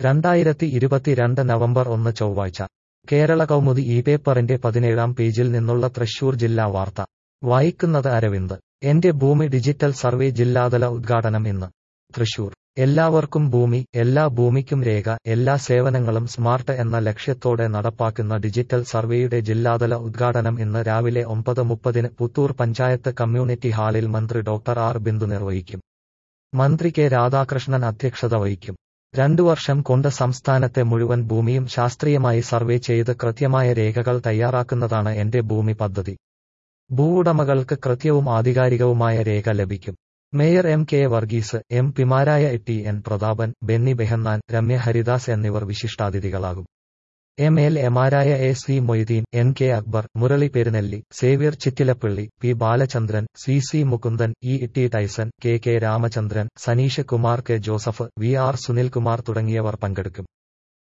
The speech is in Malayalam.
രണ്ടായിരത്തി ഇരുപത്തിരണ്ട് നവംബർ ഒന്ന് ചൊവ്വാഴ്ച കേരള കൗമുദി ഈ പേപ്പറിന്റെ പതിനേഴാം പേജിൽ നിന്നുള്ള തൃശൂർ ജില്ലാ വാർത്ത വായിക്കുന്നത് അരവിന്ദ് എന്റെ ഭൂമി ഡിജിറ്റൽ സർവേ ജില്ലാതല ഉദ്ഘാടനം ഇന്ന് തൃശൂർ എല്ലാവർക്കും ഭൂമി എല്ലാ ഭൂമിക്കും രേഖ എല്ലാ സേവനങ്ങളും സ്മാർട്ട് എന്ന ലക്ഷ്യത്തോടെ നടപ്പാക്കുന്ന ഡിജിറ്റൽ സർവേയുടെ ജില്ലാതല ഉദ്ഘാടനം ഇന്ന് രാവിലെ ഒമ്പത് മുപ്പതിന് പുത്തൂർ പഞ്ചായത്ത് കമ്മ്യൂണിറ്റി ഹാളിൽ മന്ത്രി ഡോക്ടർ ആർ ബിന്ദു നിർവഹിക്കും മന്ത്രി കെ രാധാകൃഷ്ണൻ അധ്യക്ഷത വഹിക്കും രണ്ടു വർഷം കൊണ്ട് സംസ്ഥാനത്തെ മുഴുവൻ ഭൂമിയും ശാസ്ത്രീയമായി സർവേ ചെയ്ത് കൃത്യമായ രേഖകൾ തയ്യാറാക്കുന്നതാണ് എന്റെ ഭൂമി പദ്ധതി ഭൂവുടമകൾക്ക് കൃത്യവും ആധികാരികവുമായ രേഖ ലഭിക്കും mayor M K Varghese M പിമാരായ ടി എൻ പ്രതാപൻ ബെന്നി ബെഹന്നാൻ രമ്യ ഹരിദാസ് എന്നിവർ വിശിഷ്ടാതിഥികളാകും എം എൽ എമാരായ A C Moideen N K Akbar Murali Perunnelli Xavier Chittilappally P Balachandran C C Mukundan E T Tyson K K Ramachandran Saneesh Kumar K Joseph V R Sunilkumar തുടങ്ങിയവർ പങ്കെടുക്കും